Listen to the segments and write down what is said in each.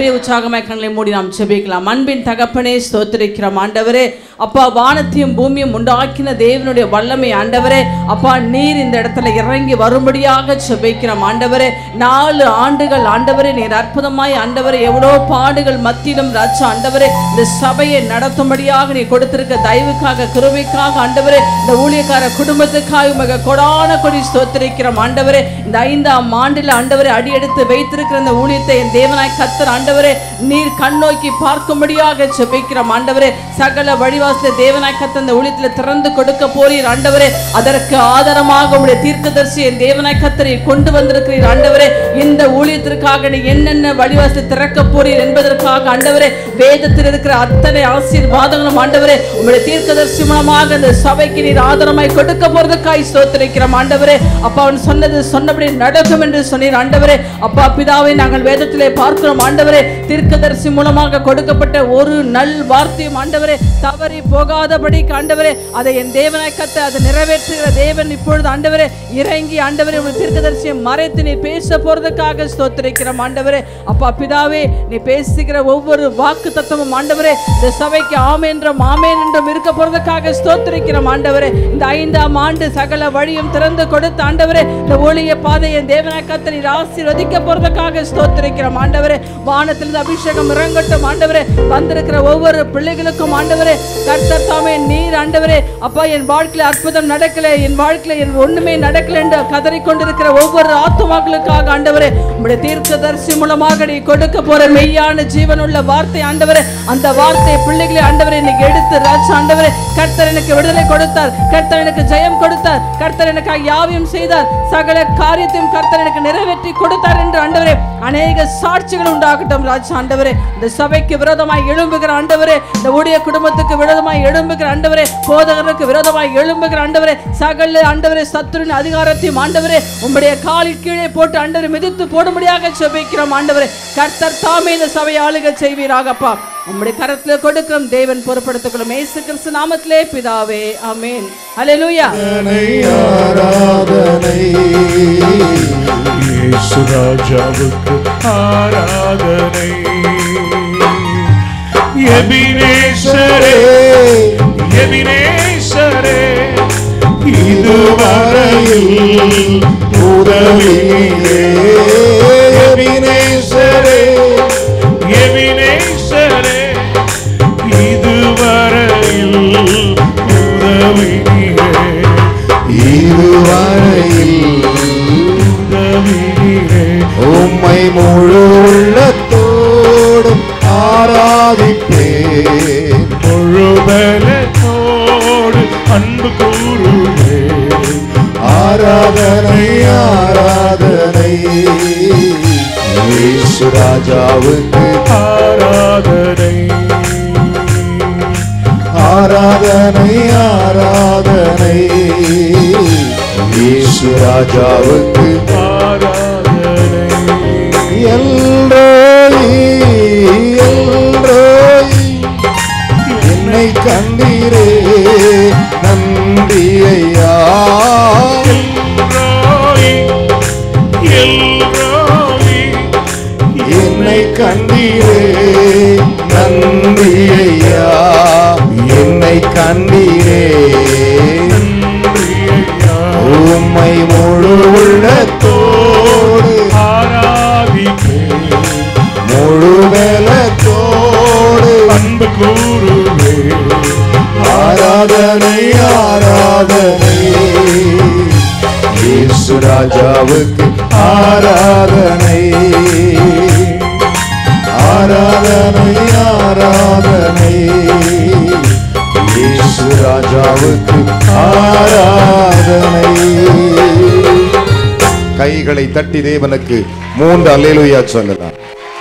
அப்படியே உற்சாகமாய் கண்களை மூடி நாம் செபிக்கலாம் அன்பின் தகப்பனே ஸ்தோத்திரிக்கிறோம் ஆண்டவரே அப்பா வானத்தையும் பூமியும் உண்டாக்கின தேவனுடைய வல்லமை ஆண்டவரே அப்பா நீர் இந்த இடத்துல இறங்கி வரும்படியாக செபிக்கிறோம் ஆண்டவரே நாலு ஆண்டுகள் ஆண்டவரே நீர் அற்புதமாய் ஆண்டவரே எவ்வளோ பாடுகள் மத்தியிலும் ராஜா ஆண்டவரே இந்த சபையை நடத்தும்படியாக நீ கொடுத்திருக்க தயவுக்காக கிருபைக்காக ஆண்டவரே இந்த ஊழியக்கார குடும்பத்துக்காக உமக்கு கொடான கொடி ஸ்தோத்திரிக்கிறோம் ஆண்டவரே இந்த ஐந்தாம் ஆண்டில் ஆண்டவரே அடியெடுத்து வைத்திருக்கிற இந்த ஊழியத்தை என் தேவனாய் கத்தர் ஆண்டவரே நீர் கண்ணோக்கி பார்க்கும்படியாக செபிக்கிறோம் ஆண்டவரே சகல வழிவாசல தேவனாய் கத்த இந்த ஊழியத்தில் திறந்து கொடுக்க போறீர் ஆண்டவரே அதற்கு ஆதாரமாக உடைய தீர்க்கதரிசி என் தேவனாய் கத்தரை கொண்டு வந்திருக்கிறீர் ஆண்டவரே இந்த ஊழியத்திற்காக நீ என்னென்ன வழிவாசலை திறக்க போறீர் என்பதற்காக ஆண்டவரே வேதத்தில் இருக்கிற அத்தனை ஆசீர்வாதங்களும் ஆண்டவரே உங்களுடைய தீர்க்கதரிசி மூலமாக இந்த சபைக்கு நீர் ஆதாரமாய் கொடுக்க போறதுக்காய் ஸ்தோத்திரிக்கிறோம் ஆண்டவரே அப்பா அவன் சொன்னது சொன்னபடி நடக்கும் என்று சொன்னீர் ஆண்டவரே அப்பா பிதாவை நாங்கள் வேதத்திலே பார்க்கிறோம் ஆண்டவரே தீர்க்கதரிசி மூலமாக கொடுக்கப்பட்ட ஒரு நல் வார்த்தையும் ஆண்டவரே தவறி போகாதபடி ஆண்டவரே அதை என் தேவனாய் கத்த அதை நிறைவேற்றுகிற தேவன் இப்பொழுது ஆண்டவரே இறங்கி ஆண்டவரே உங்கள் தீர்க்கதரிசியை மறைத்து நீ பேச போறதுக்காக ஸ்தோத்திரிக்கிறோம் ஆண்டவரே அப்பா பிதாவே நீ பேசுகிற ஒவ்வொரு வாக்கு தத்துவம் ஆண்டவரே இந்த சபைக்கு ஆமென் என்றும் ஆமென் என்றும் இருக்க போறதுக்காக ஸ்தோத்திரிக்கிறோம் ஆண்டவரே இந்த ஐந்தாம் ஆண்டு சகல வழியும் திறந்து கொடுத்த ஆண்டவரே இந்த ஒளிய பாதையை தேவனாய் கத்த நீர் ஆசீர்வதிக்க போறதுக்காக ஸ்தோத்திரிக்கிறோம் ஆண்டவரே வானத்திலிருந்து அபிஷேகம் இறங்கட்டும் ஆண்டவரே வந்திருக்கிற ஒவ்வொரு பிள்ளைகளுக்கும் ஆண்டவரே கர்த்தர் தாமே நீர் ஆண்டவரே அப்பா என் வாழ்க்கையில அற்புதம் நடக்கல என் வாழ்க்கையில என் ஒண்ணுமே நடக்கல என்று கதறிக்கொண்டிருக்கிற ஒவ்வொரு ஆத்துமாக்களுக்காக ஆண்டவரே உம்முடைய தீர்க்கதரிசி மூலமாக நீ கொடுக்க போற மெய்யான ஜீவனுள்ள வார்த்தை ஆண்டவரே அந்த வார்த்தை பிள்ளைகளை ஆண்டவரே இன்னைக்கு எடுத்து ராஜா ஆண்டவரே கர்த்தர் எனக்கு விடுதலை கொடுத்தார் கர்த்தர் எனக்கு ஜெயம் கொடுத்தார் கர்த்தர் எனக்கு யாவையும் செய்தார் சகல காரியத்தையும் கர்த்தர் எனக்கு நிறைவேற்றி கொடுத்தார் என்று ஆண்டவரே அநேக சாட்சிகள் உண்டாகட்டும் ராஜா ஆண்டவரே இந்த சபைக்கு விரோதமாய் எழும்புகிற ஆண்டவரே இந்த ஊழிய குடும்பத்துக்கு விரோதமாய் எழும்புகிற ஆண்டவரே போதகருக்கு விரோதமாய் எழும்புகிற ஆண்டவரே சகல ஆண்டவரே சத்துருவின் அதிகாரத்தையும் ஆண்டவரே உம்முடைய காலில் கீழே போட்டு ஆண்டவரை மிதித்து போடும்படியாக செபிக்கிறோம் ஆண்டவரே கர்த்தர் தாமே இந்த சபை ஆளுக செய்வீராகப்பா உம்முடைய கரத்துல கொடுக்கிறோம் தேவன் பொறுப்படுத்திக்கொள்ளும் இயேசு கிறிஸ்து நாமத்திலே பிதாவே ஆமென் ஹalleluya ஆராதனை ஆராதனை இயேசு ராஜாவுக்கு ஆராதனை எபினேசரே எபினேசரே இதுவரையில் உதவியே எபினேசரே எபினேசரே இதுவரையில் உதவினீரே இதுவரையில் உதவினீரே உம்மை முழு உள்ளத்தோடும் ஆராதிப்பேன் முழுபலத்தோடு அன்பு கூறுவே ஆராதனை ஆராதனை இயேசு ராஜாவுக்கு ஆராதனை ஆராதனை ஆராதனை இயேசு ராஜாவுக்கு ஆராதனை எல்ரோயி எல்ரோயி என்னை கண்டீரே நன்றி ஐயா எல்ரோயி, எல்ரோயி, என்னை கண்டீரே நன்றி ஐயா என்னை கண்டீரே நன்றி ஐயா. உம்மை முழு உள்ளத்தோடு ஆராதிப்பேன் முழு மேலத்தோடு அன்பு கூறுவே ஆராதனை ஆராதனை இயேசு ராஜாவுக்கு ஆராதனை ஆராதனை ஆராதனை இயேசு ராஜாவுக்கு ஆராதனை கைகளை தட்டி தேவனுக்கு மூன்று அல்லேலூயா சொல்லலாம்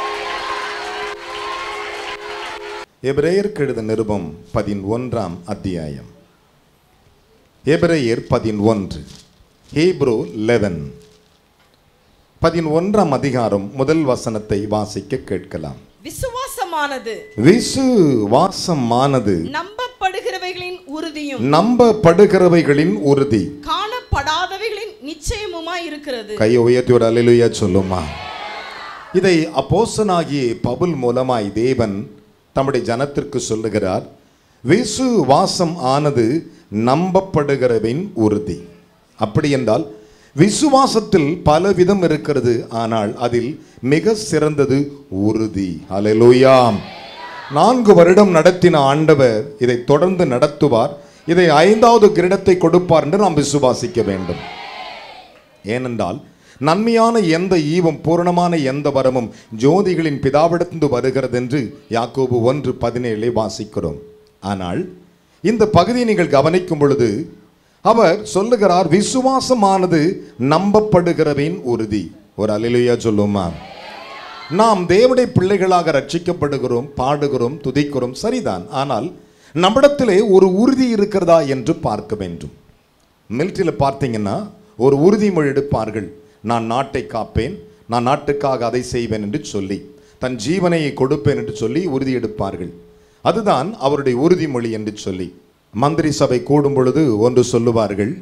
எபிரேயருக்கு எழுத நிருபம் பதினொன்றாம் அத்தியாயம் எபிரேயர் பதினொன்று ஹீப்ரூ லெவன் பதினொன்றாம் அதிகாரம் முதல் வசனத்தை வாசிக்க கேட்கலாம் விசுவாசமானது விசுவாசமானது நம்பப்படுகிறவைகளின் உறுதியும் நம்பப்படுகிறவைகளின் உறுதி காணப்படாதவைகளின் நிச்சயமுமாய் இருக்கிறது கையை உயர்த்தி ஒரு அல்லேலூயா சொல்லுமா இதை அப்போஸ்தலனாகிய பவுல் மூலமாய் தேவன் தம்முடைய ஜனத்திற்கு சொல்லுகிறார் விசுவாசம் ஆனது நம்பப்படுகிறவின் உறுதி அப்படி என்றால் விசுவாசத்தில் பல விதம் இருக்கிறது ஆனால் அதில் மிக சிறந்தது உறுதி அல்லேலூயாம் நான்கு வருடம் நடத்தின ஆண்டவர் இதை தொடர்ந்து நடத்துவார் இதை ஐந்தாவது கிரீடத்தை கொடுப்பார் என்று நாம் விசுவாசிக்க வேண்டும் ஏனென்றால் நன்மையான எந்த ஈவும் பூரணமான எந்த வரமும் ஜோதிகளின் பிதாவிடத்திலிருந்து வருகிறது என்று யாக்கோபு ஒன்று பதினேழை வாசிக்கிறோம் ஆனால் இந்த பகுதியை நீங்கள் கவனிக்கும் பொழுது அவர் சொல்லுகிறார் விசுவாசமானது நம்பப்படுகிறவின் உறுதி ஒரு அலிலுயா சொல்லுமா நாம் தேவனுடைய பிள்ளைகளாக ரட்சிக்கப்படுகிறோம் பாடுகிறோம் துதிக்கிறோம் சரிதான் ஆனால் நம்மிடத்திலே ஒரு உறுதி இருக்கிறதா என்று பார்க்க வேண்டும் மிலிட்டரியில் பார்த்தீங்கன்னா ஒரு உறுதிமொழி எடுப்பார்கள் நான் நாட்டை காப்பேன் நான் நாட்டுக்காக அதை செய்வேன் என்று சொல்லி தன் ஜீவனை கொடுப்பேன் என்று சொல்லி உறுதி எடுப்பார்கள் அதுதான் அவருடைய உறுதிமொழி என்று சொல்லி மந்திரி சபை கூடும் பொழுது ஒன்று சொல்லுவார்கள்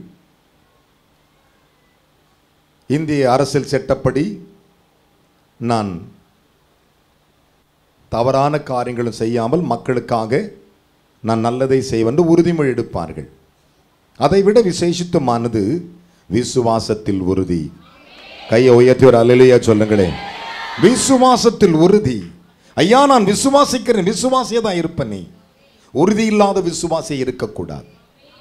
இந்திய அரசியல் சட்டப்படி நான் தவறான காரியங்களும் செய்யாமல் மக்களுக்காக நான் நல்லதை செய்வேன் என்று உறுதிமொழி எடுப்பார்கள் அதைவிட விசேஷித்தமானது விசுவாசத்தில் உறுதி கையை உயர்த்தி ஒரு அலையிலையா சொல்லுங்களேன் விசுவாசத்தில் உறுதி ஐயா நான் விசுவாசிக்கிறேன் விசுவாசியே தான் இருப்பேன் நீ உறுதி இல்லாத விசுவாசி இருக்கக்கூடாது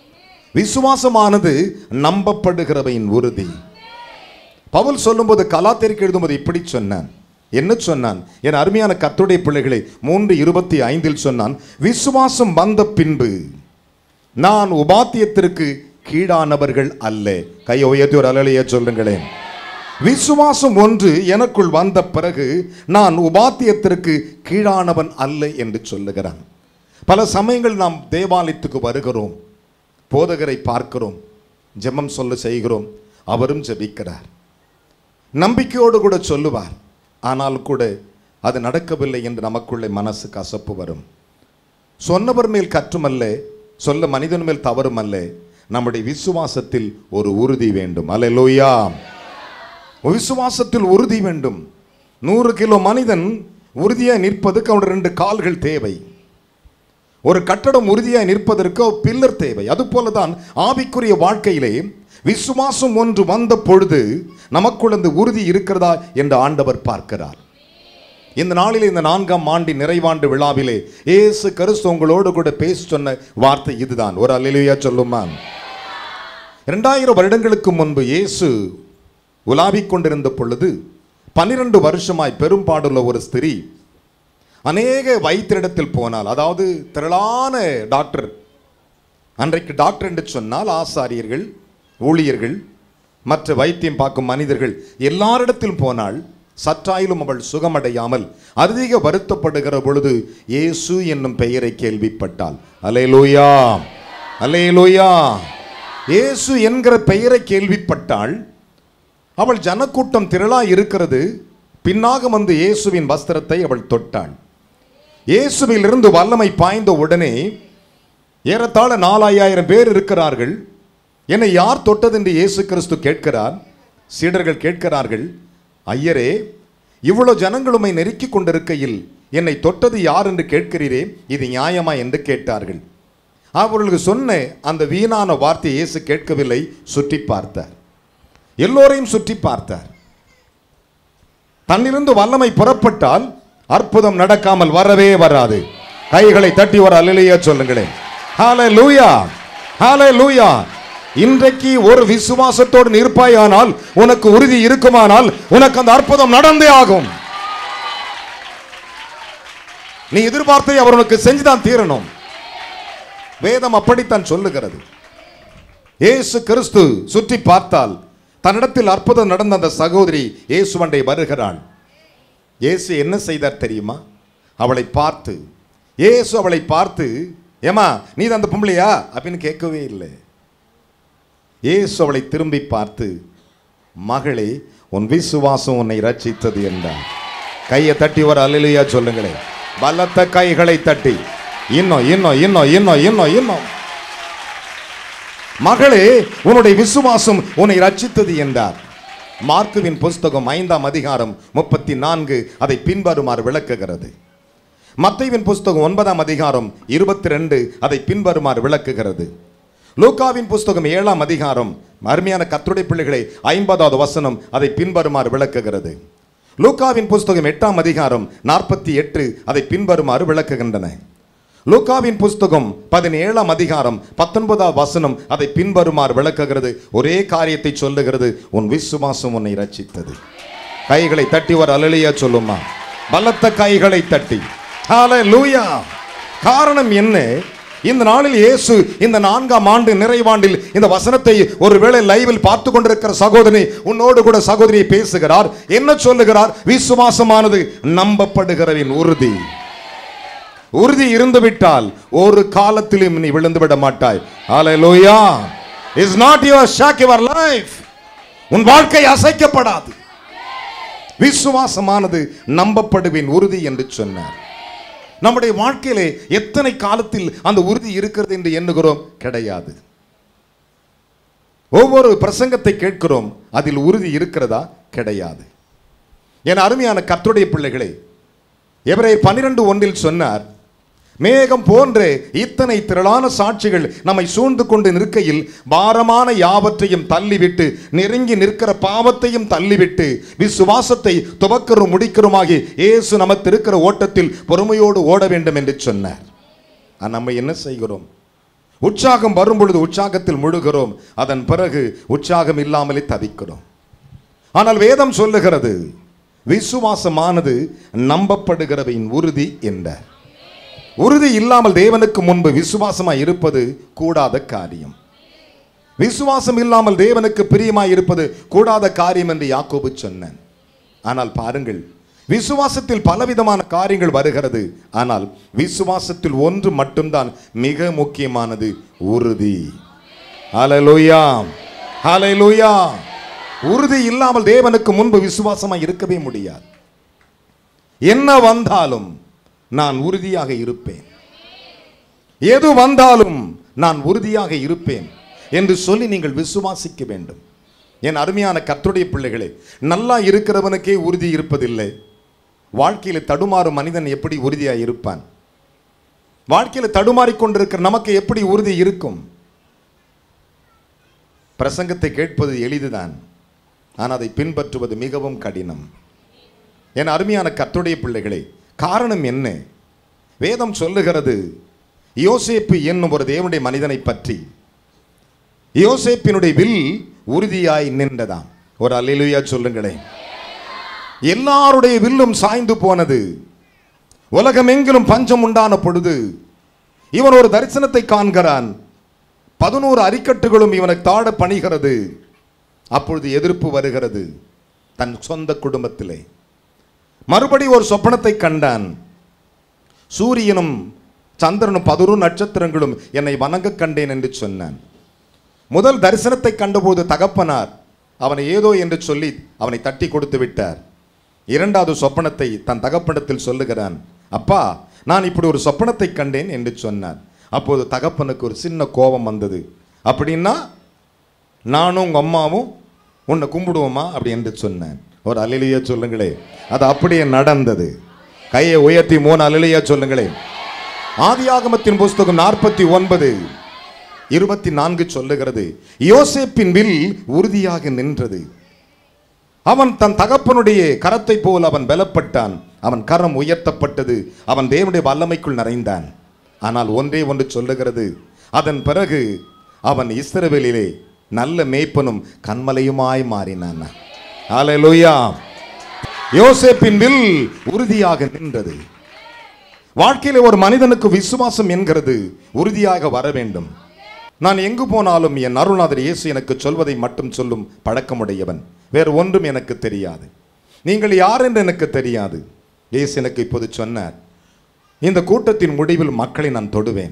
விசுவாசமானது நம்பப்படுகிறவையின் உறுதி பவுல் சொல்லும்போது கலாத்திற்கு எழுதும்போது இப்படி சொன்னான் என்ன சொன்னான் என் அருமையான கர்த்தருடைய பிள்ளைகளை மூன்று இருபத்தி ஐந்தில் சொன்னான் விசுவாசம் வந்த பின்பு நான் உபாத்தியத்திற்கு கீழானவர்கள் அல்ல கையை உயர்த்தி ஒரு அலைய சொல்லுங்களேன் விசுவாசம் ஒன்று எனக்குள் வந்த பிறகு நான் உபாத்தியத்திற்கு கீழானவன் அல்ல என்று சொல்லுகிறான் பல சமயங்கள் நாம் தேவாலயத்துக்கு வருகிறோம் போதகரை பார்க்கிறோம் ஜெபம் சொல்ல செய்கிறோம் அவரும் ஜெபிக்கிறார் நம்பிக்கையோடு கூட சொல்லுவார் ஆனால் கூட அது நடக்கவில்லை என்று நமக்குள்ளே மனசு கசப்பு வரும் சொன்னவர் மேல் கற்றுமல்ல சொல்ல மனிதன் மேல் தவறும் அல்ல நம்முடைய விசுவாசத்தில் ஒரு உறுதி வேண்டும் அல்லேலூயா விசுவாசத்தில் உறுதி வேண்டும் நூறு கிலோ மனிதன் உறுதியாய் நிற்பதுக்கு அவனுடைய ரெண்டு கால்கள் தேவை ஒரு கட்டடம் உறுதியாய் நிற்பதற்கு ஒரு பில்லர் தேவை அதுபோல தான் ஆவிக்குரிய வாழ்க்கையிலே விசுவாசம் ஒன்று வந்த பொழுது நமக்குள் அந்த உறுதி இருக்கிறதா என்று ஆண்டவர் பார்க்கிறார் இந்த நாளில் இந்த நான்காம் ஆண்டின் நிறைவாண்டு விழாவிலே இயேசு கிறிஸ்து உங்களோடு கூட பேச சொன்ன வார்த்தை இதுதான் ஒரு அல்லேலூயா சொல்லுமா இரண்டாயிரம் வருடங்களுக்கு முன்பு இயேசு உலாவிக் கொண்டிருந்த பொழுது பன்னிரண்டு வருஷமாய் பெரும்பாடுள்ள ஒரு ஸ்திரீ அநேக வைத்திரிடத்தில் போனால் அதாவது திரளான டாக்டர் அன்றைக்கு டாக்டர் என்று சொன்னால் ஆசாரியர்கள் ஊழியர்கள் மற்ற வைத்தியம் பார்க்கும் மனிதர்கள் எல்லாரிடத்தில் போனால் சற்றாயிலும் அவள் சுகமடையாமல் அதிக வருத்தப்படுகிற பொழுது இயேசு என்னும் பெயரை கேள்விப்பட்டாள் அலேலூயா அலேலூயா இயேசு என்கிற பெயரை கேள்விப்பட்டாள் அவள் ஜனக்கூட்டம் திரளா இருக்கிறது பின்னாக வந்து இயேசுவின் வஸ்திரத்தை அவள் தொட்டாள் இயேசுவிலிருந்து வல்லமை பாய்ந்த உடனே ஏறத்தாழ நாலாயிரம் பேர் இருக்கிறார்கள் என்னை யார் தொட்டது என்று இயேசு கிறிஸ்து கேட்கிறார் சீடர்கள் கேட்கிறார்கள் ஐயரே இவ்வளவு ஜனங்களுமை நெருக்கிக் கொண்டிருக்கையில் என்னை தொட்டது யார் என்று கேட்கிறீரே இது நியாயமா என்று கேட்டார்கள் அவர்களுக்கு சொன்ன அந்த வீணான வார்த்தை இயேசு கேட்கவில்லை சுற்றி பார்த்தார் எல்லோரையும் சுற்றி பார்த்தார் தன்னிலிருந்து வல்லமை புறப்பட்டால் அற்புதம் நடக்காமல் வரவே வராது கைகளை தட்டி ஒரு அலிலையா சொல்லுங்களேன் ஹாலே லூயா ஹாலே லூயா இன்றைக்கு ஒரு விசுவாசத்தோடு நிற்பாயானால் உனக்கு உறுதி இருக்குமானால் உனக்கு அந்த அற்புதம் நடந்தே ஆகும் நீ எதிர்பார்த்தை அவர் உனக்கு செஞ்சுதான் தீரணும் வேதம் அப்படித்தான் சொல்லுகிறது இயேசு கிறிஸ்து சுற்றி பார்த்தால் தன்னிடத்தில் அற்புதம் நடந்த அந்த சகோதரி இயேசுவண்டை வருகிறாள் இயேசு என்ன செய்தார் தெரியுமா அவளை பார்த்து இயேசு அவளை பார்த்து ஏமா நீ தான் அந்த பொம்பளையா அப்படின்னு கேட்கவே இல்லை இயேசு அவளை திரும்பி பார்த்து மகளே உன் விசுவாசம் உன்னை ரட்சித்தது என்றார் கையை தட்டி ஒரு அலிலையா சொல்லுங்களேன் பலத்த கைகளை தட்டி இன்னும் இன்னும் இன்னும் இன்னும் இன்னும் இன்னும் மகளே உன்னுடைய விசுவாசம் உன்னை ரட்சித்தது என்றார் மார்க்குவின் புஸ்தகம் ஐந்தாம் அதிகாரம் முப்பத்தி நான்கு அதை பின்வருமாறு விளக்குகிறது மத்தைவின் புஸ்தகம் ஒன்பதாம் அதிகாரம் இருபத்தி ரெண்டு அதை பின்வருமாறு விளக்குகிறது லூக்காவின் புஸ்தகம் ஏழாம் அதிகாரம் அருமையான கத்துடை பிள்ளைகளை ஐம்பதாவது வசனம் அதை பின்வருமாறு விளக்குகிறது லூக்காவின் புஸ்தகம் எட்டாம் அதிகாரம் நாற்பத்தி எட்டு அதை பின்வருமாறு விளக்குகின்றன லூக்காவின் புஸ்தகம் பதினேழாம் அதிகாரம் பத்தொன்பதாம் வசனம் அதை பின்வருமாறு விளக்குகிறது ஒரே காரியத்தை சொல்லுகிறது உன் விசுவாசம் உன்னை ரட்சித்தது கைகளை தட்டி ஒரு அலலியா சொல்லுமா பலத்த கைகளை தட்டி ஹalleluya காரணம் என்ன இந்த நாளில் இயேசு இந்த நான்காம் ஆண்டு நிறைவாண்டில் இந்த வசனத்தை ஒருவேளை லைவில் பார்த்து கொண்டிருக்கிற சகோதரி உன்னோடு கூட சகோதரி பேசுகிறார் என்ன சொல்லுகிறார் விசுவாசமானது நம்பப்படுகிறவின் உறுதி உறுதி இருந்து விட்டால் ஒரு காலத்திலும் நீ விழுந்து விட மாட்டாய் hallelujah is not your shock your life உன் வாழ்க்கை அசைக்கப்படாது விசுவாசமானது நம்பப்படுவின் உறுதி என்று சொன்னார் நம்முடைய வாழ்க்கையிலே எத்தனை காலத்தில் அந்த உறுதி இருக்கிறது என்று எண்ணுகிறோம் கிடையாது ஒவ்வொரு பிரசங்கத்தை கேட்கிறோம் அதில் உறுதி இருக்கிறதா கிடையாது என் அருமையான கர்த்தருடைய பிள்ளைகளே எவரே பன்னிரண்டு ஒன்றில் சொன்னார் மேகம் போன்ற இத்தனை திரளான சாட்சிகள் நம்மை சூழ்ந்து கொண்டு நிற்கையில் பாரமான யாவற்றையும் தள்ளிவிட்டு நெருங்கி நிற்கிற பாவத்தையும் தள்ளிவிட்டு விசுவாசத்தை துவக்கரும் முடிக்கிறோமாகி இயேசு நமக்கு இருக்கிற ஓட்டத்தில் பொறுமையோடு ஓட வேண்டும் என்று சொன்னார் ஆனா, நம்ம என்ன செய்கிறோம் உற்சாகம் வரும் பொழுது உற்சாகத்தில் முழுகிறோம் அதன் பிறகு உற்சாகம் இல்லாமலே தவிக்கிறோம் ஆனால் வேதம் சொல்லுகிறது விசுவாசமானது நம்பப்படுகிறவையின் உறுதி என்றார் உறுதி இல்லாமல் தேவனுக்கு முன்பு விசுவாசமாய் இருப்பது கூடாத காரியம் விசுவாசம் இல்லாமல் தேவனுக்கு பிரியமாய் இருப்பது கூடாத காரியம் என்று யாக்கோபு சொன்னான் ஆனால் பாருங்கள் விசுவாசத்தில் பலவிதமான காரியங்கள் வருகிறது ஆனால் விசுவாசத்தில் ஒன்று மட்டும்தான் மிக முக்கியமானது உறுதி ஹalleluya ஹalleluya உறுதி இல்லாமல் தேவனுக்கு முன்பு விசுவாசமாய் இருக்கவே முடியாது என்ன வந்தாலும் நான் உறுதியாக இருப்பேன் எது வந்தாலும் நான் உறுதியாக இருப்பேன் என்று சொல்லி நீங்கள் விசுவாசிக்க வேண்டும் என் அருமையான கர்த்தருடைய பிள்ளைகளே நல்லா இருக்கிறவனுக்கே உறுதி இருப்பதில்லை வாழ்க்கையில தடுமாறும் மனிதன் எப்படி உறுதியாக இருப்பான் வாழ்க்கையில தடுமாறிக் கொண்டிருக்கிற நமக்கு எப்படி உறுதி இருக்கும் பிரசங்கத்தை கேட்பது எளிதுதான் ஆனால் அதை பின்பற்றுவது மிகவும் கடினம் என் அருமையான கர்த்தருடைய பிள்ளைகளே காரணம் என்ன வேதம் சொல்லுகிறது யோசேப்பு என்னும் ஒரு தேவனுடைய மனிதனை பற்றி யோசேப்பினுடைய வில் உறுதியாய் நின்றதாம் ஒரு அல்லேலூயா சொல்லுங்களேன் எல்லாருடைய வில்லும் சாய்ந்து போனது உலகமெங்கிலும் பஞ்சம் உண்டான பொழுது இவன் ஒரு தரிசனத்தை காண்கிறான் பதினோரு அரிக்கட்டுகளும் இவனை தாட பணிகிறது அப்பொழுது எதிர்ப்பு வருகிறது தன் சொந்த குடும்பத்திலே மறுபடி ஒரு சொப்பனத்தை கண்டான் சூரியனும் சந்திரனும் பதிரு நட்சத்திரங்களும் என்னை வணங்க கண்டேன் என்று சொன்னான் முதல் தரிசனத்தை கண்டபோது தகப்பனார் அவனை ஏதோ என்று சொல்லி அவனை தட்டி கொடுத்து விட்டார் இரண்டாவது சொப்பனத்தை தன் தகப்பனத்தில் சொல்லுகிறான் அப்பா நான் இப்படி ஒரு சொப்பனத்தை கண்டேன் என்று சொன்னார் அப்போது தகப்பனுக்கு ஒரு சின்ன கோபம் வந்தது அப்படின்னா நானும் உங்க அம்மாவும் உன்னை கும்பிடுவோமா அப்படி என்று சொன்னேன் ஒரு அலிலியா சொல்லுங்களே அது அப்படியே நடந்தது கையை உயர்த்தி மூணு அலிலியா சொல்லுங்களே ஆதியாகமத்தின் புஸ்தகம் நாற்பத்தி ஒன்பது இருபத்தி நான்கு சொல்லுகிறது யோசேப்பின் வில் உறுதியாக நின்றது அவன் தன் தகப்பனுடைய கரத்தை போல் அவன் பலப்பட்டான் அவன் கரம் உயர்த்தப்பட்டது அவன் தேவனுடைய வல்லமைக்குள் நிறைந்தான் ஆனால் ஒன்றே ஒன்று சொல்லுகிறது அதன் பிறகு அவன் இஸ்ரவேலிலே நல்ல மேய்ப்பனும் கண்மலையுமாய் மாறினான் ஹalleluya யோசேப்பின் வில் உறுதியாக நின்றது வாழ்க்கையில ஒரு மனிதனுக்கு விசுவாசம் என்கிறது உறுதியாக வர வேண்டும் நான் எங்கு போனாலும் என் அருள்நாதர் இயேசு எனக்கு சொல்வதை மட்டும் சொல்லும் பழக்கமுடையவன் வேறு ஒன்றும் எனக்கு தெரியாது நீங்கள் யார் என்று எனக்கு தெரியாது இயேசு எனக்கு இப்போது சொன்னார் இந்த கூட்டத்தின் முடிவில் மக்களை நான் தொடுவேன்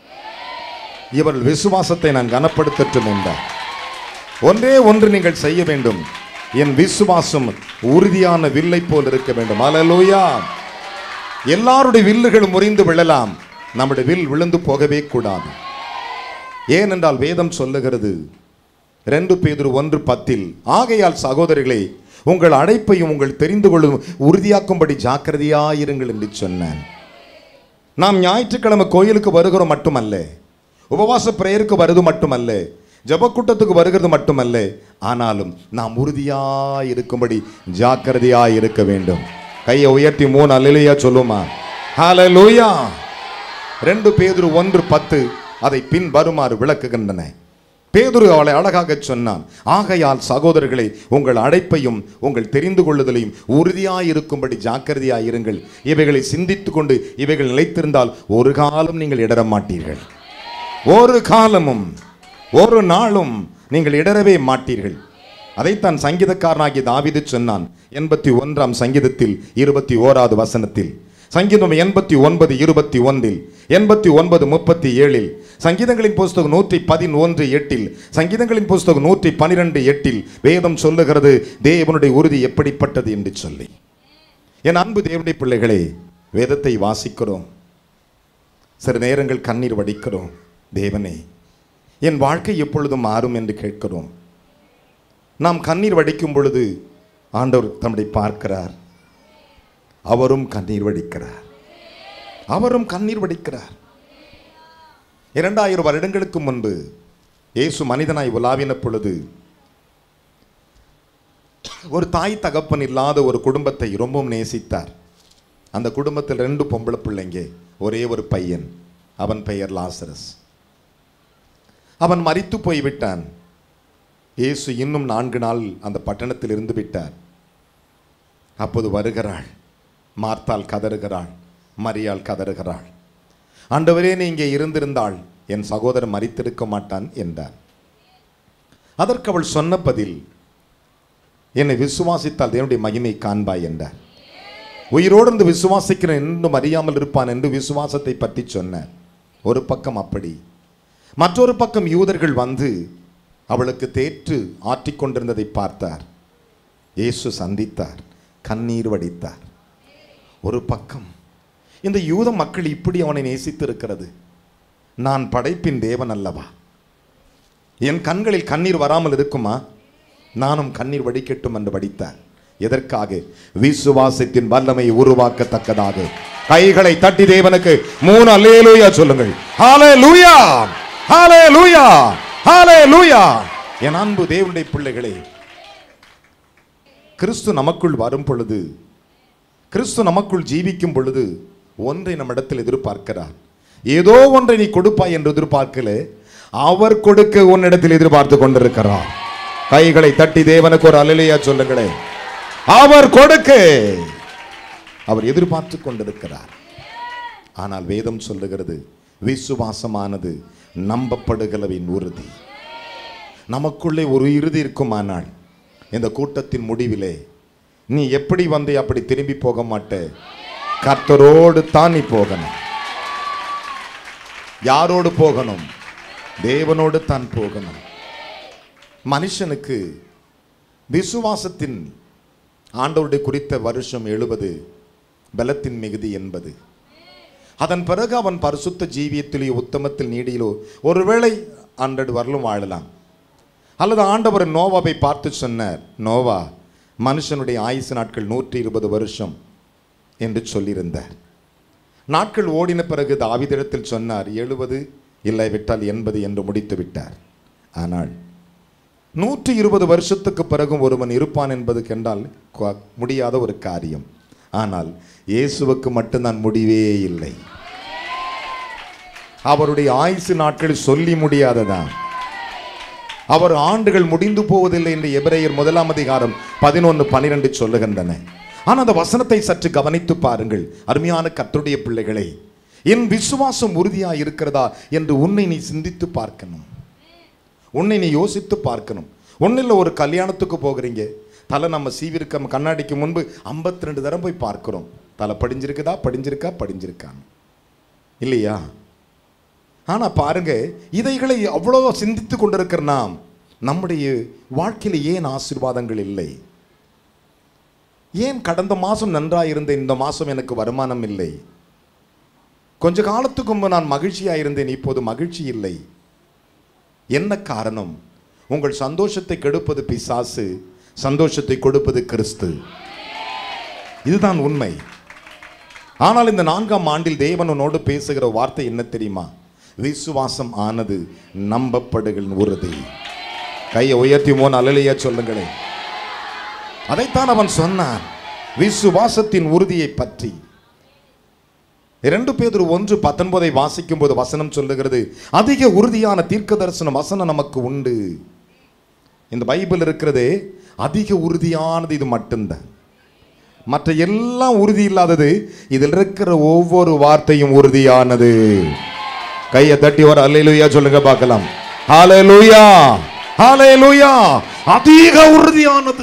இவர்கள் விசுவாசத்தை நான் கனப்படுத்தட்டும் என்றார் ஒன்றே ஒன்று நீங்கள் செய்ய வேண்டும் என் விசுவாசம் உறுதியான வில்லை போல் இருக்க வேண்டும் அலலூயா எல்லாருடைய வில்லுகள் முறிந்து விழலாம் நம்முடைய வில் விழுந்து போகவே கூடாது ஏனென்றால் வேதம் சொல்லுகிறது ரெண்டு பேதுரு ஒன்று பத்தில் ஆகையால் சகோதரர்களே உங்கள் அழைப்பையும் உங்கள் தெரிந்து கொள்ளும் உறுதியாக்கும்படி ஜாக்கிரதையாயிருங்கள் என்று சொன்னான் நாம் ஞாயிற்றுக்கிழமை கோயிலுக்கு வருகிறோம் மட்டுமல்ல உபவாச பிரேயருக்கு வருது மட்டுமல்ல ஜெபக்கூட்டத்துக்கு வருகிறது மட்டுமல்ல ஆனாலும் நாம் உறுதியாய் இருக்கும்படி ஜாக்கிரதையாய் இருக்க வேண்டும் கையை உயர்த்தி மூணு அல்லையா சொல்லுமா ஹalleluya ரெண்டு பேதுரு ஒன்று பத்து அதை பின் வருமாறு விளக்குகின்றன பேதுரு அவளை அழகாக சொன்னான் ஆகையால் சகோதரர்களே உங்கள் அழைப்பையும் உங்கள் தெரிந்து கொள்ளுதலையும் உறுதியாயிருக்கும்படி ஜாக்கிரதையாயிருங்கள் இவைகளை சிந்தித்துக் கொண்டு இவைகள் நிலைத்திருந்தால் ஒரு காலம் நீங்கள் இடர மாட்டீர்கள் ஒரு காலமும் ஒரு நாளும் நீங்கள் இடரவே மாட்டீர்கள் அதைத்தான் சங்கீதக்காரனாகிய தாவீது சொன்னான் எண்பத்தி ஒன்றாம் சங்கீதத்தில் இருபத்தி ஓராவது வசனத்தில் சங்கீதம் எண்பத்தி ஒன்பது இருபத்தி ஒன்றில் எண்பத்தி ஒன்பது முப்பத்தி ஏழில் சங்கீதங்களின் புஸ்தகம் நூற்றி பதினொன்று எட்டில் சங்கீதங்களின் புஸ்தகம் நூற்றி பனிரெண்டு எட்டில் வேதம் சொல்லுகிறது தேவனுடைய உறுதி எப்படிப்பட்டது என்று சொல்லி என் அன்பு தேவனுடைய பிள்ளைகளே வேதத்தை வாசிக்கிறோம் சில நேரங்கள் கண்ணீர் வடிக்கிறோம் தேவனே என் வாழ்க்கை எப்பொழுதும் மாறும் என்று கேட்கிறோம் நாம் கண்ணீர் வடிக்கும் பொழுது ஆண்டவர் தம்மை பார்க்கிறார் அவரும் கண்ணீர் வடிக்கிறார் அவரும் கண்ணீர் வடிக்கிறார் இரண்டாயிரம் வருடங்களுக்கு முன்பு இயேசு மனிதனாய் உலாவின பொழுது ஒரு தாய் தகப்பன் இல்லாத ஒரு குடும்பத்தை ரொம்பவும் நேசித்தார் அந்த குடும்பத்தில் ரெண்டு பொம்பளை பிள்ளைங்க ஒரே ஒரு பையன் அவன் பெயர் லாசரஸ் அவன் மரித்து போய்விட்டான் இயேசு இன்னும் நான்கு நாள் அந்த பட்டணத்தில் இருந்து விட்டார் அப்போது வருகிறாள் மார்த்தாள் கதறுகிறாள் மரியாள் கதறுகிறாள் ஆண்டவரே நீ இங்கே இருந்திருந்தாள் என் சகோதரன் மரித்திருக்க மாட்டான் என்றார் அதற்கு அவள் சொன்ன பதில் என்னை விசுவாசித்தால் தேவனுடைய மகிமை காண்பாய் என்றார் உயிரோடு இருந்து விசுவாசிக்கிறேன் இன்னும் அறியாமல் இருப்பான் என்று விசுவாசத்தை பற்றி சொன்னார் ஒரு பக்கம் அப்படி மற்றொரு பக்கம் யூதர்கள் வந்து அவளுக்கு தேற்று ஆற்றிக் கொண்டிருந்ததை பார்த்தார் இயேசு சந்தித்தார் கண்ணீர் வடித்தார் ஒரு பக்கம் இந்த யூத மக்கள் இப்படி அவனை நேசித்து இருக்கிறது நான் படைப்பின் தேவன் அல்லவா என் கண்களில் கண்ணீர் வராமல் இருக்குமா நானும் கண்ணீர் வடிக்கட்டும் என்று வடித்தார் எதற்காக விசுவாசத்தின் வல்லமை உருவாக்கத்தக்கதாக கைகளை தட்டி தேவனுக்கு மூணு அல்லேலூயா சொல்லுங்கள் ஹalleluya ஹalleluya ஹalleluya என் அன்பு தேவனுடைய பிள்ளைகளே கிறிஸ்து நமக்குள் வரும் பொழுது கிறிஸ்து நமக்குள் ஜீவிக்கும் பொழுது ஒன்றை நம்மிடத்தில் எதிர்பார்க்கிறார் ஏதோ ஒன்றை நீ கொடுப்பாய் என்று எதிர்பார்க்கல அவர் கொடுக்க உன்னிடத்தில் எதிர்பார்த்து கொண்டிருக்கிறார் கைகளை தட்டி தேவனுக்கு ஒரு அலையா சொல்லுங்களேன் அவர் கொடுக்க அவர் எதிர்பார்த்து கொண்டிருக்கிறார் ஆனால் வேதம் சொல்லுகிறது விசுவாசமானது நம்பப்படுகிறவின் உறுதி நமக்குள்ளே ஒரு இறுதி இருக்குமானால் இந்த கூட்டத்தின் முடிவிலே நீ எப்படி வந்தே அப்படி திரும்பி போக மாட்டே கர்த்தரோடு தான் நீ போகணும் யாரோடு போகணும் தேவனோடு தான் போகணும் மனுஷனுக்கு விசுவாசத்தின் ஆண்டவருடைய குறித்த வருஷம் எழுபது பலத்தின் மிகுதி என்பது அதன் பிறகு அவன் பரிசுத்த ஜீவியத்திலேயோ உத்தமத்தில் நீடியிலோ ஒருவேளை ஹண்ட்ரட் வரலும் வாழலாம் அல்லது ஆண்டவர் நோவாவை பார்த்து சொன்னார் நோவா மனுஷனுடைய ஆயுசு நாட்கள் நூற்றி இருபது வருஷம் என்று சொல்லியிருந்தார் நாட்கள் ஓடின பிறகு தாவிதிடத்தில் சொன்னார் எழுபது இல்லை விட்டால் எண்பது என்று முடித்து விட்டார் ஆனால் நூற்றி இருபது வருஷத்துக்கு பிறகும் ஒருவன் இருப்பான் என்பது கண்டால் கு- முடியாத ஒரு காரியம் ஆனால் இயேசுவுக்கு மட்டும்தான் முடிவே இல்லை அவருடைய ஆயுசு நாட்கள் சொல்லி முடியாததான் அவர் ஆண்டுகள் முடிந்து போவதில்லை என்று எபிரேயர் முதலாம் அதிகாரம் பதினொன்று பனிரெண்டு சொல்லுகின்றன ஆனால் அந்த வசனத்தை சற்று கவனித்து பாருங்கள் அருமையான கர்த்தருடைய பிள்ளைகளே என் விசுவாசம் உறுதியா இருக்கிறதா என்று உன்னை நீ சிந்தித்து பார்க்கணும் உன்னை நீ யோசித்து பார்க்கணும் ஒன்றில் ஒரு கல்யாணத்துக்கு போகிறீங்க தலை நம்ம சீவிருக்க கண்ணாடிக்கு முன்பு 52 ரெண்டு தரம் போய் பார்க்கிறோம் தலை படிஞ்சிருக்குதா படிஞ்சிருக்கா படிஞ்சிருக்கான்னு இல்லையா ஆனா பாருங்க இதைகளை அவ்வளோ சிந்தித்து கொண்டிருக்கிற நாம் நம்முடைய வாழ்க்கையில் ஏன் ஆசீர்வாதங்கள் இல்லை ஏன் கடந்த மாதம் நன்றாக இருந்த இந்த மாதம் எனக்கு வருமானம் இல்லை கொஞ்ச காலத்துக்கு முன்பு நான் மகிழ்ச்சியாக இருந்தேன் இப்போது மகிழ்ச்சி இல்லை என்ன காரணம் உங்கள் சந்தோஷத்தை கெடுப்பது பிசாசு சந்தோஷத்தை கொடுப்பது கிறிஸ்து இதுதான் உண்மை ஆனால் இந்த நான்காம் ஆண்டில் தேவன் உன்னோடு பேசுகிற வார்த்தை என்ன தெரியுமா விசுவாசம் ஆனது நம்பப்படுகள் உறுதி கையை உயர்த்தி மோன் அலலியா சொல்லுங்களேன் அதைத்தான் அவன் சொன்னான் விசுவாசத்தின் உறுதியை பற்றி இரண்டு பேர் ஒன்று பத்தொன்பதை வாசிக்கும் போது வசனம் சொல்லுகிறது அதிக உறுதியான தீர்க்க தரிசன வசனம் நமக்கு உண்டு இந்த பைபிள் இருக்கிறதே அதிக உறுதியானது இது மட்டும்தான் மற்ற எல்லாம் உறுதி இல்லாதது இதில் இருக்கிற ஒவ்வொரு வார்த்தையும் உறுதியானது கையை தட்டி ஒரு அல்லேலூயா சொல்லுங்க பார்க்கலாம் ஹalleluya ஹalleluya அதிக உறுதியானது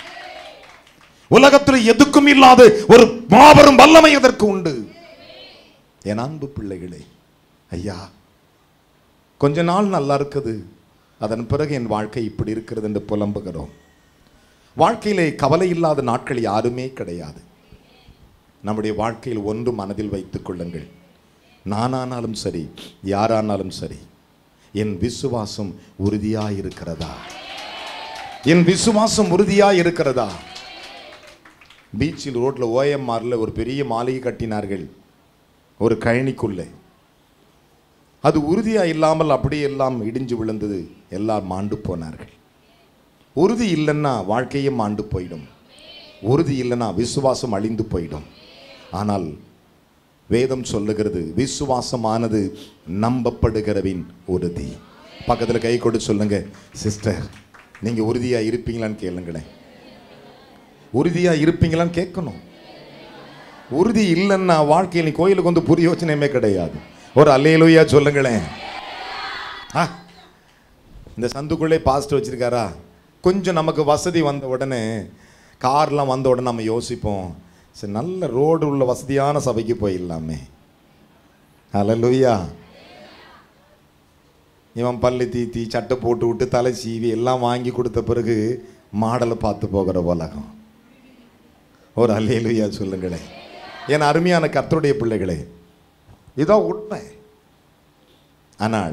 உலகத்தில் எதுக்கும் இல்லாத ஒரு மாபெரும் வல்லமை அதற்கு உண்டு என் அன்பு பிள்ளைகளே ஐயா கொஞ்ச நாள் நல்லா இருக்குது அதன் பிறகு என் வாழ்க்கை இப்படி இருக்கிறது என்று புலம்புகிறோம் வாழ்க்கையிலே கவலை இல்லாத நாட்கள் யாருமே கிடையாது நம்முடைய வாழ்க்கையில் ஒன்று மனதில் வைத்துக் கொள்ளுங்கள் நானானாலும் சரி யாரானாலும் சரி என் விசுவாசம் உறுதியாய் இருக்கிறதா என் விசுவாசம் உறுதியாய் இருக்கிறதா பீச்சில் ரோட்ல ஓஎம்ஆர்ல ஒரு பெரிய மாளிகை கட்டினார்கள் ஒரு கழனிக்குள்ளே அது உறுதியா இல்லாமல் அப்படியே எல்லாம் இடிஞ்சு விழுந்தது எல்லாம் மாண்டு போனார்கள் உறுதி இல்லைன்னா வாழ்க்கையே மாண்டு போயிடும் உறுதி இல்லைன்னா விசுவாசம் அழிந்து போயிடும் ஆனால் வேதம் சொல்லுகிறது விசுவாசமானது நம்பப்படுகிறவின் உறுதி பக்கத்தில் கை கொடு சொல்லுங்க சிஸ்டர் நீங்க உறுதியா இருப்பீங்களான்னு கேளுங்களேன் உறுதியா இருப்பீங்களான்னு கேட்கணும் உறுதி இல்லைன்னா வாழ்க்கையில் நீ கோயிலுக்கு வந்து புரியோச்சனையுமே கிடையாது ஒரு அல்லேலூயா சொல்லுங்களேன் ஆ இந்த சந்துக்குள்ளே பாஸ்ட் வச்சிருக்காரா கொஞ்சம் நமக்கு வசதி வந்த உடனே கார்லாம் வந்த உடனே நம்ம யோசிப்போம் சரி நல்ல ரோடு உள்ள வசதியான சபைக்கு போயிடலாமே அல்லேலூயா இவன் பல்லு தீத்தி சட்டை போட்டு விட்டு தலை சீவி எல்லாம் வாங்கி கொடுத்த பிறகு மாடலை பார்த்து போகிற உலகம் ஒரு அல்லேலூயா சொல்லுங்களேன் என் அருமையான கர்த்தருடைய பிள்ளைகளே இதான் உண்மை ஆனால்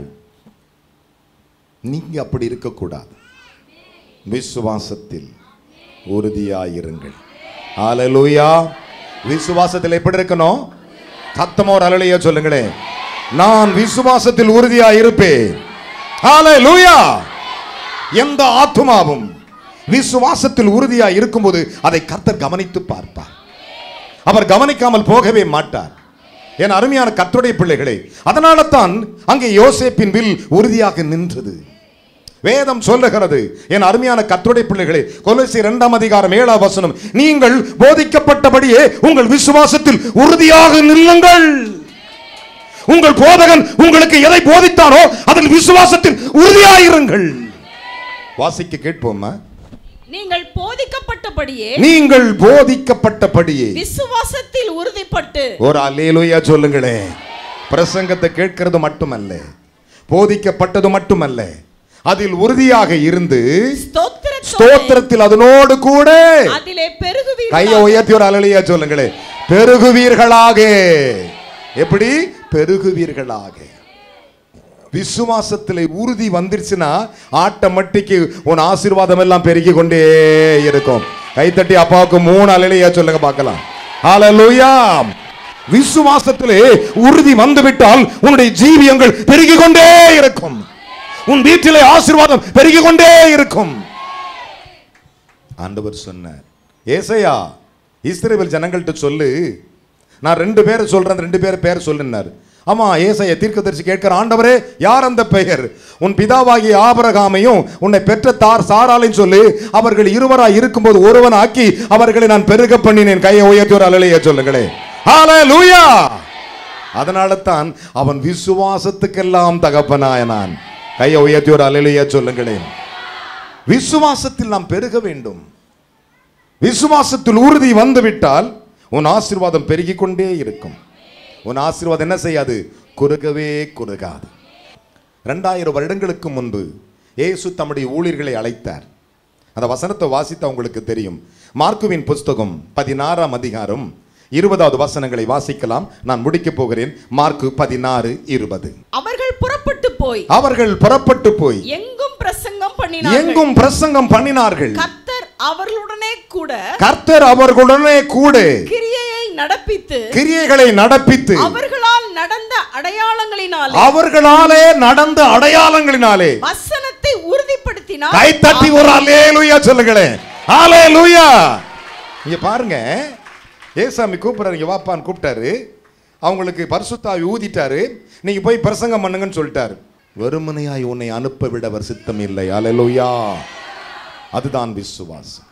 நீங்க அப்படி இருக்கக்கூடாது விசுவாசத்தில் உறுதியாயிருங்கள் ஹalleluya விசுவாசத்தில் எப்படி இருக்கணும் சத்தமா ஒரு அலலையா சொல்லுங்களேன் நான் விசுவாசத்தில் உறுதியா இருப்பேன் ஹalleluya எந்த ஆத்துமாவும் விசுவாசத்தில் உறுதியா இருக்கும்போது அதை கர்த்தர் கவனித்து பார்ப்பார் அவர் கவனிக்காமல் போகவே மாட்டார் என் அருமையான கர்த்தருடைய பிள்ளைகளே அதனால தான் அங்கே யோசேப்பின் வில் உறுதியாக நின்றது வேதம் சொல்லுகிறது என் அருமையான கர்த்தருடைய பிள்ளைகளே கொலோசி இரண்டாம் அதிகாரம் ஏழாம் வசனம் நீங்கள் போதிக்கப்பட்டபடியே உங்கள் விசுவாசத்தில் உறுதியாக நில்லுங்கள் உங்கள் போதகன் உங்களுக்கு எதை போதித்தாரோ அதில் விசுவாசத்தில் உறுதியாயிருங்கள் வாசிக்க கேட்போமா நீங்கள் போதிக்கப்பட்டபடியே நீங்கள் போதிக்கப்பட்டபடியே விசுவாசத்தில் உறுதிப்பட்டு ஒரு அல்லேலூயா சொல்லுங்களேன் பிரசங்கத்தை கேட்கிறது மட்டுமல்ல போதிக்கப்பட்டது மட்டுமல்ல அதில் உறுதியாக இருந்து ஸ்தோத்திரத்தோடே ஸ்தோத்திரத்தில் அதனோடு கூட அதிலே பெருகுவீர்கள் கையை உயர்த்தி ஒரு அலலியா சொல்லுங்களேன் பெருகுவீர்களாக எப்படி பெருகுவீர்களாக விசுவாசத்தில் உறுதி வந்துருச்சுன்னா ஆட்டோமேட்டிக்கு உன் ஆசீர்வாதம் எல்லாம் பெருகி கொண்டே இருக்கும் கைத்தட்டி அப்பாவுக்கு மூணு அலலியா சொல்லுங்க பார்க்கலாம் ஹalleluya விசுவாசத்திலே உறுதி வந்துவிட்டால் உன்னுடைய ஜீவியங்கள் பெருகி கொண்டே இருக்கும் உன் வீட்டிலே ஆசீர்வாதம் பெருகி கொண்டே இருக்கும் ஆண்டவர் சொன்னார் ஏசையா இஸ்ரவேல் ஜனங்கள்ட்ட சொல்லு நான் ரெண்டு பேரை சொல்றேன் அந்த ரெண்டு பேர் பேர் சொல்லுனார் ஆமா ஏசைய தீர்க்கதரிசி கேட்கிற ஆண்டவரே யார் அந்த பெயர் உன் பிதாவாகிய ஆபரகாமையும் உன்னை பெற்ற தார் சாராலையும் சொல்லு அவர்கள் இருவராய் இருக்கும்போது ஒருவன் ஆக்கி அவர்களை நான் பெருக பண்ணினேன் கையை உயர்த்தி ஒரு அலைய சொல்லுங்களேன் ஹalleluya அதனால தான் அவன் விசுவாசத்துக்கெல்லாம் தகப்பனாய நான் கையை உயர்த்தி ஒரு அலையிலேயே சொல்லுங்களேன் விசுவாசத்தில் நாம் பெருக வேண்டும் விசுவாசத்தில் உறுதி வந்துவிட்டால் உன் ஆசீர்வாதம் பெருகிக் கொண்டே இருக்கும் உன் ஆசீர்வாதம் என்ன செய்யாது குறுகவே குறுகாது ரெண்டாயிரம் வருடங்களுக்கு முன்பு இயேசு தம்முடைய ஊழியர்களை அழைத்தார் அந்த வசனத்தை வாசித்து உங்களுக்கு தெரியும் மார்க்குவின் புஸ்தகம் பதினாறாம் அதிகாரம் இருபதாவது வசனங்களை வாசிக்கலாம் நான் முடிக்கப் போகிறேன் மார்க்கு பதினாறு இருபது அவர்கள் புறப்பட்டு போய் அவர்கள் புறப்பட்டு போய் எங்கும் பிரசங்கம் பண்ணி பண்ணினார்கள் எங்கும் பிரசங்கம் பண்ணினார்கள் கர்த்தர் அவர்களுடனே கூட கர்த்தர் அவர்களுடனே கூட கிரியையை நடப்பித்து கிரியைகளை நடப்பித்து அவர்களால் நடந்த அடையாளங்களினாலே அவர்களாலே நடந்த அடையாளங்களினாலே வசனத்தை உறுதிப்படுத்தினார் கை தட்டி ஒரு அலேலுயா சொல்லுங்களேன் அலேலுயா இங்க பாருங்க ஏசாமி கூப்பிடுறாரு இங்க வாப்பான்னு கூப்பிட்டாரு அவங்களுக்கு பரிசுத்தாவி ஊதிட்டாரு நீங்க போய் பிரசங்கம் பண்ணுங்கன்னு சொல்லிட்டாரு வெறுமனையாய் உன்னை அனுப்ப விட அவர் சித்தம் இல்லை அலேலுயா அதுதான் விசுவாசம்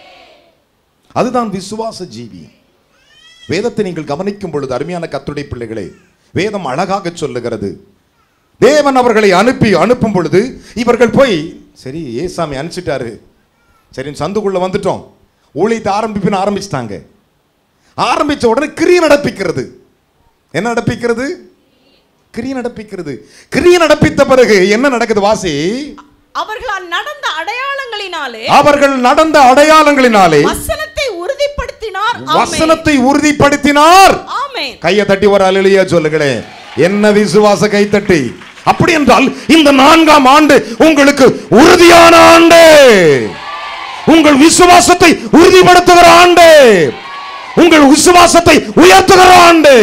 அதுதான் விசுவாச ஜீவி வேதத்தை நீங்கள் கவனிக்கும் பொழுது அருமையான கத்துடைய பிள்ளைகளே வேதம் அழகாக சொல்லுகிறது தேவன் அவர்களை அனுப்பி அனுப்பும் பொழுது இவர்கள் போய் சரி ஏசாமி அனுப்பிச்சிட்டாரு சரி சந்துக்குள்ள வந்துட்டோம் ஊழியத்தை ஆரம்பிப்புன்னு ஆரம்பிச்சிட்டாங்க ஆரம்பிச்ச உடனே கிரியை நடப்பிக்கிறது என்ன நடப்பிக்கிறது கிரியை நடப்பிக்கிறது கிரியை நடப்பித்த பிறகு என்ன நடக்குது வாசி அவர்களால் நடந்த அடையாளங்களினாலே அவர்கள் நடந்த அடையாளங்களினாலே வசனத்தை உறுதிப்படுத்தினார் ஆமென். வசனத்தை உறுதிப்படுத்தினார் ஆமென் கையை தட்டி ஒரு அலையிலேயே சொல்லுங்களேன் என்ன விசுவாச கைத்தட்டி அப்படி என்றால் இந்த நான்காம் ஆண்டு உங்களுக்கு உறுதியான ஆண்டு உங்கள் விசுவாசத்தை உறுதிப்படுத்துகிற ஆண்டு உங்கள் விசுவாசத்தை உயர்த்துகிற ஆண்டு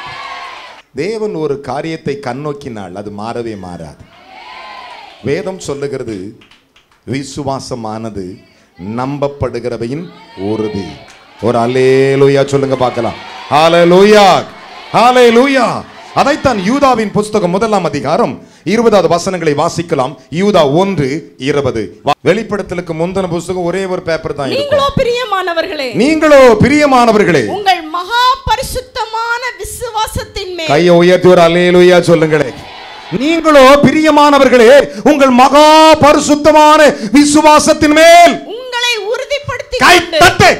தேவன் ஒரு காரியத்தை கண்ணோக்கினால் அது மாறவே மாறாது வேதம் சொல்லுகிறது விசுவாசமானது நம்பப்படுகிறவையின் உறுதி ஒரு அலேலுயா சொல்லுங்க பார்க்கலாம் ஹalleluya ஹalleluya அதைத்தான் யூதாவின் புஸ்தகம் முதலாம் அதிகாரம் இருபதாவது வசனங்களை வாசிக்கலாம் யூதா ஒன்று இருபது வெளிப்படத்திற்கு முந்தின புஸ்தகம் ஒரே ஒரு பேப்பர் தான் நீங்களோ இருக்கும் பிரியமானவர்களே நீங்களோ பிரியமானவர்களே உங்கள் மகா பரிசுத்தமான விசுவாசத்தின் மேல் கையை உயர்த்தி ஒரு அலேலுயா சொல்லுங்களே நீங்களோ பிரியமானவர்களே உங்கள் மகா பரிசுத்தமான விசுவாசத்தின் மேல் உங்களை உறுதிப்படுத்தி கை கொண்டு தட்டு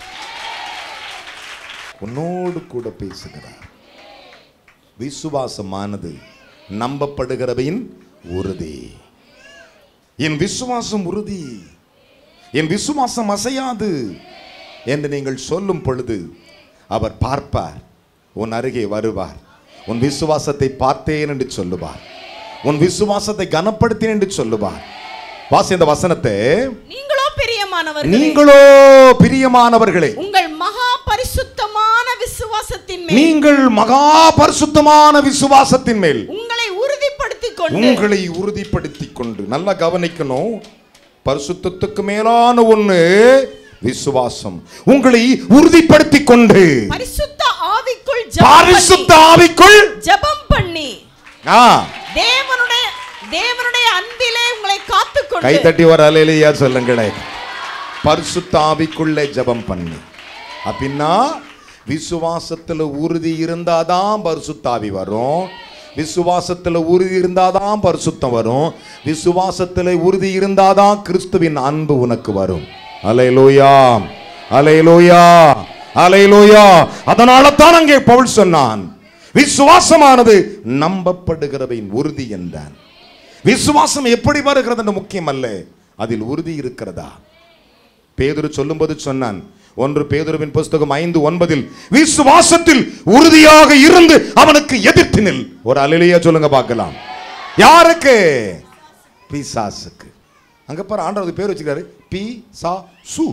உன்னோடு கூட பேசுகிறார் விசுவாசமானது நம்பப்படுகிறவையின் உறுதி என் விசுவாசம் உறுதி என் விசுவாசம் அசையாது என்று நீங்கள் சொல்லும் பொழுது அவர் பார்ப்பார் உன் அருகே வருவார் உன் விசுவாசத்தை பார்த்தேன் என்று சொல்லுவார் உன் விசுவாசத்தை கனப்படுத்தேன் என்று சொல்லுவார் வாசி இந்த வசனத்தை நீங்களோ பிரியமானவர்களே நீங்களோ பிரியமானவர்களே உங்கள் மகா பரிசுத்தமான விசுவாசத்தின் மேல் நீங்கள் மகா பரிசுத்தமான விசுவாசத்தின் மேல் உங்களை உறுதிப்படுத்திக் கொண்டு உங்களை உறுதிப்படுத்திக் கொண்டு நல்லா கவனிக்கணும் பரிசுத்தத்துக்கு மேலான ஒண்ணு விசுவாசம் உங்களை உறுதிப்படுத்திக் கொண்டு பரிசுத்த ஆவிக்குள் ஜெபம் பரிசுத்த பண்ணி- ஆவிக்குள் ஜெபம் பண்ணி ஆ தேவனுடைய தேவனுடைய அன்பிலே உங்களை காத்துக்கொண்டு கை தட்டி வர அலையிலையா சொல்லுங்களேன் பரிசுத்த ஆவிக்குள்ளே ஜெபம் பண்ணி அப்படின்னா விசுவாசத்துல உறுதி இருந்தாதான் பரிசுத்தாவி வரும் விசுவாசத்துல உறுதி இருந்தாதான் பரிசுத்தம் வரும் விசுவாசத்துல உறுதி இருந்தாதான் கிறிஸ்துவின் அன்பு உனக்கு வரும் அலையிலோயா அலையிலோயா அலையிலோயா அதனால தான் அங்கே பவுல் சொன்னான் விசுவாசமானது நம்பப்படுகிறவையின் உறுதி என்றான் விசுவாசம் எப்படி வருகிறது என்று முக்கியம் அல்ல அதில் உறுதி இருக்கிறதா பேதுரு சொல்லும்போது சொன்னான் ஒன்று பேதுருவின் புஸ்தகம் ஐந்து ஒன்பதில் விசுவாசத்தில் உறுதியாக இருந்து அவனுக்கு எதிர்த்து நில் ஒரு அலிலியா சொல்லுங்க பார்க்கலாம் யாருக்கு பிசாசுக்கு அங்க பாரு ஆண்டவர் பேர் வச்சுக்கிறாரு பி சா சு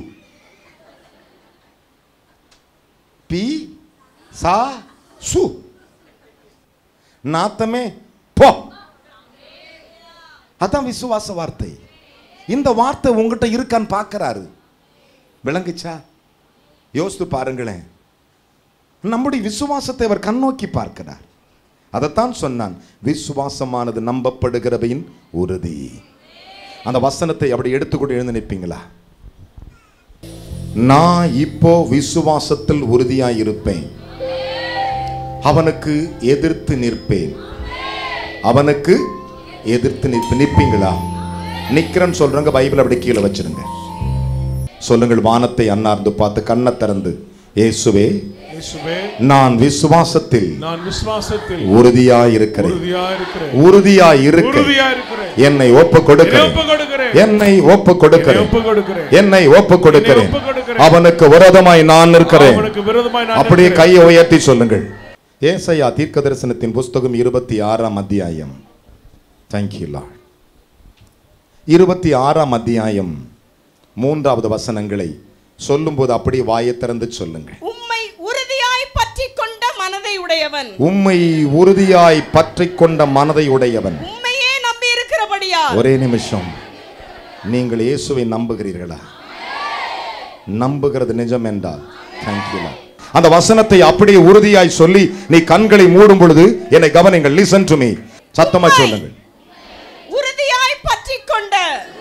பி சா சு நாத்தமே போ அதான் விசுவாச வார்த்தை இந்த வார்த்தை உங்ககிட்ட இருக்கான்னு பார்க்கறாரு விளங்குச்சா யோசித்து பாருங்களேன் நம்முடைய விசுவாசத்தை அவர் கண்ணோக்கி பார்க்கிறார் அதைத்தான் சொன்னான் விசுவாசமானது நம்பப்படுகிறவையின் உறுதி அந்த வசனத்தை அப்படி எடுத்துக்கொண்டு எழுந்து நிற்பீங்களா நான் இப்போ விசுவாசத்தில் உறுதியாய் இருப்பேன் அவனுக்கு எதிர்த்து நிற்பேன் அவனுக்கு எதிர்த்து நிற்ப நிற்பீங்களா நிக்கிறேன்னு சொல்றவங்க பைபிள் அப்படி கீழே வச்சிருங்க சொல்லுங்கள் வானத்தை அன்னார்ந்து பார்த்து கண்ணை திறந்து இயேசுவே இயேசுவே நான் விசுவாசத்தில் நான் விசுவாசத்தில் உறுதியாய் இருக்கிறேன் உறுதியா இருக்கிறேன் உறுதியாய் இருக்க உறுதியா இருக்கிறேன் என்னை ஒப்பு என்னை கொடுக்கிறேன் ஒப்பு கொடுக்கிறேன் என்னை ஒப்பு என்னை கொடுக்கிறேன் ஒப்பு கொடுக்கிறேன் என்னை ஒப்பு கொடுக்கிறேன் ஒப்புக் கொடுக்கிறேன். அவனுக்கு விரோதமாய் நான் இருக்கிறேன் அவனுக்கு விரோதமாய் நான் அப்படியே இருக்கிறேன். கையை உயர்த்தி சொல்லுங்கள் ஏசையா தீர்க்க தரிசனத்தின் புஸ்தகம் இருபத்தி ஆறாம் அத்தியாயம் தேங்க்யூ லார்ட் இருபத்தி ஆறாம் அத்தியாயம் மூன்றாவது வசனங்களை சொல்லும்போது அப்படியே வாயை திறந்து சொல்லுங்கள் உம்மை உறுதியாய் பற்றி கொண்ட மனதை உடையவன் உம்மை உறுதியாய் பற்றிக் கொண்ட மனதை உடையவன் உம்மையே நம்பி இருக்கிறபடியா ஒரே நிமிஷம் நீங்கள் இயேசுவை நம்புகிறீர்களா நம்புகிறது நிஜம் என்றால் தேங்க்யூ அந்த வசனத்தை அப்படியே உறுதியாய் சொல்லி நீ கண்களை மூடும் பொழுது என்னை கவனிங்கள் லிசன் டு மீ சத்தமா சொல்லுங்கள் உறுதியாய் பற்றி கொண்ட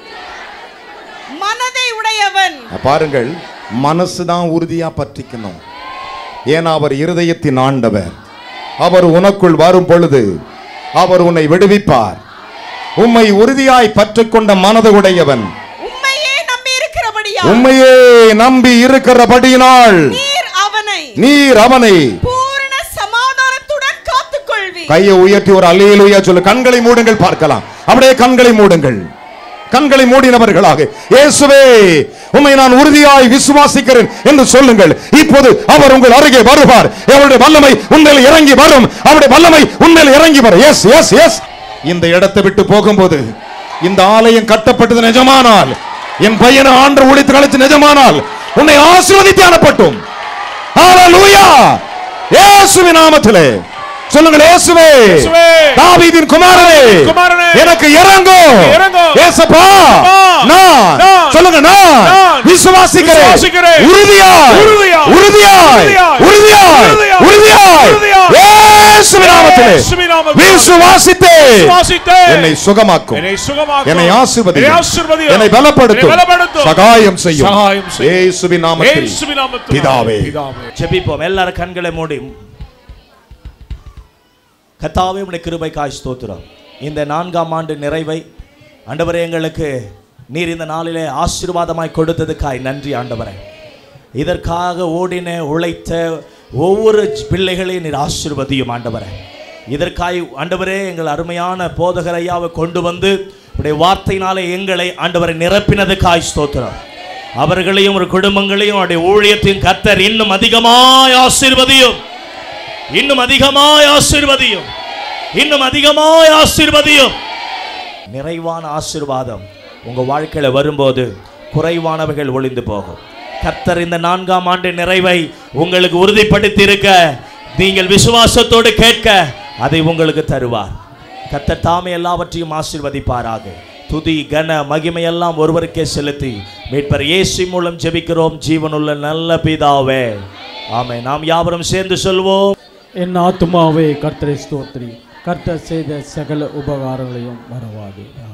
மனதை உடையவன் பாருங்கள் மனசு தான் உறுதியா பற்றிக்கணும் ஏன்னா அவர் இருதயத்தின் ஆண்டவர் அவர் உனக்குள் வரும் பொழுது அவர் உன்னை விடுவிப்பார் உம்மை உறுதியாய் பற்றிக்கொண்ட மனது உடையவன் உம்மையே நம்பி இருக்கிறபடியா உண்மையே நம்பி இருக்கிறபடியினால் நீர் அவனை நீர் அவனை பூரண சமாதானத்துடன் காத்துக்கொள்வி கையை உயர்த்தி ஒரு அல்லேலூயா சொல்லு கண்களை மூடுங்கள் பார்க்கலாம் அப்படியே கண்களை மூடுங்கள் கண்களை மூடினவர்களாக இயேசுவே உம்மை நான் உறுதியாய் விசுவாசிக்கிறேன் என்று சொல்லுங்கள் இப்போது அவர் உங்கள் அருகே வருவார் அவருடைய வல்லமை உண்மையில் இறங்கி வரும் அவருடைய வல்லமை உண்மையில் இறங்கி வரும் எஸ் எஸ் எஸ் இந்த இடத்தை விட்டு போகும்போது இந்த ஆலயம் கட்டப்பட்டது நிஜமானால் என் பையனை ஆண்டு ஒழித்து கழித்து நிஜமானால் உன்னை ஆசீர்வதித்து அனுப்பட்டும் ஹalleluya இயேசுவின் நாமத்திலே சொல்லுங்கள் இயேசுவே இயேசுவே. தாவீதின் குமாரனே குமாரனே. எனக்கு இறங்கும் இறங்கும். இயேசப்பா அப்பா. நான் நான். சொல்லுங்க நான் நான். விசுவாசிக்கிறேன் விசுவாசிக்கிறேன். உறுதியாய் உறுதியாய். உறுதியாய் உறுதியாய். உறுதியாய் உறுதியாய். உறுதியாய் உறுதியாய். இயேசுவின் நாமத்திலே இயேசுவின் நாமத்திலே. விசுவாசித்தே விசுவாசித்தே. என்னை சுகமாக்கும் என்னை சுகமாக்கும். என்னை ஆசீர்வதியும் என்னை ஆசீர்வதியும். என்னை பலப்படுத்தும் என்னை பலப்படுத்தும். சகாயம் செய்யும் சகாயம் செய்யும். இயேசுவின் நாமத்தில் இயேசுவின் நாமத்திலே. பிதாவே. பிதாவே. ஜெபிப்போம் எல்லாரும் கண்களை மூடி கத்தாவே உடைய கிருபைக்காய் ஸ்தோத்திரம் இந்த நான்காம் ஆண்டு நிறைவை ஆண்டவரே எங்களுக்கு நீர் இந்த நாளிலே ஆசீர்வாதமாய் கொடுத்ததுக்காய் நன்றி ஆண்டவரே இதற்காக ஓடின உழைத்த ஒவ்வொரு பிள்ளைகளையும் நீர் ஆசீர்வதியும் ஆண்டவரே இதற்காய் ஆண்டவரே எங்கள் அருமையான போதகர் ஐயாவை கொண்டு வந்து உடைய வார்த்தையினாலே எங்களை ஆண்டவரை நிரப்பினதுக்காய் ஸ்தோத்திரம் அவர்களையும் ஒரு குடும்பங்களையும் அவருடைய ஊழியத்தையும் கத்தர் இன்னும் அதிகமாய் ஆசீர்வதியும் இன்னும் அதிகமாய் ஆசீர்வதியும் இன்னும் அதிகமாய் ஆசீர்வதியும் நிறைவான ஆசீர்வாதம் உங்க வாழ்க்கையில வரும்போது குறைவானவைகள் ஒளிந்து போகும் கர்த்தர் இந்த நான்காம் ஆண்டு நிறைவை உங்களுக்கு உறுதிப்படுத்தி இருக்க நீங்கள் விசுவாசத்தோடு கேட்க அதை உங்களுக்கு தருவார் கர்த்தர் தாமே எல்லாவற்றையும் ஆசீர்வதிப்பாராக துதி கன மகிமையெல்லாம் ஒருவருக்கே செலுத்தி மீட்பர் இயேசு மூலம் ஜெபிக்கிறோம் ஜீவனுள்ள நல்ல பிதாவே ஆமே நாம் யாவரும் சேர்ந்து சொல்வோம் என் ஆத்துமாவே கர்த்தரை ஸ்தோத்திரி கர்த்தர் செய்த சகல உபகாரங்களையும் மறவாதே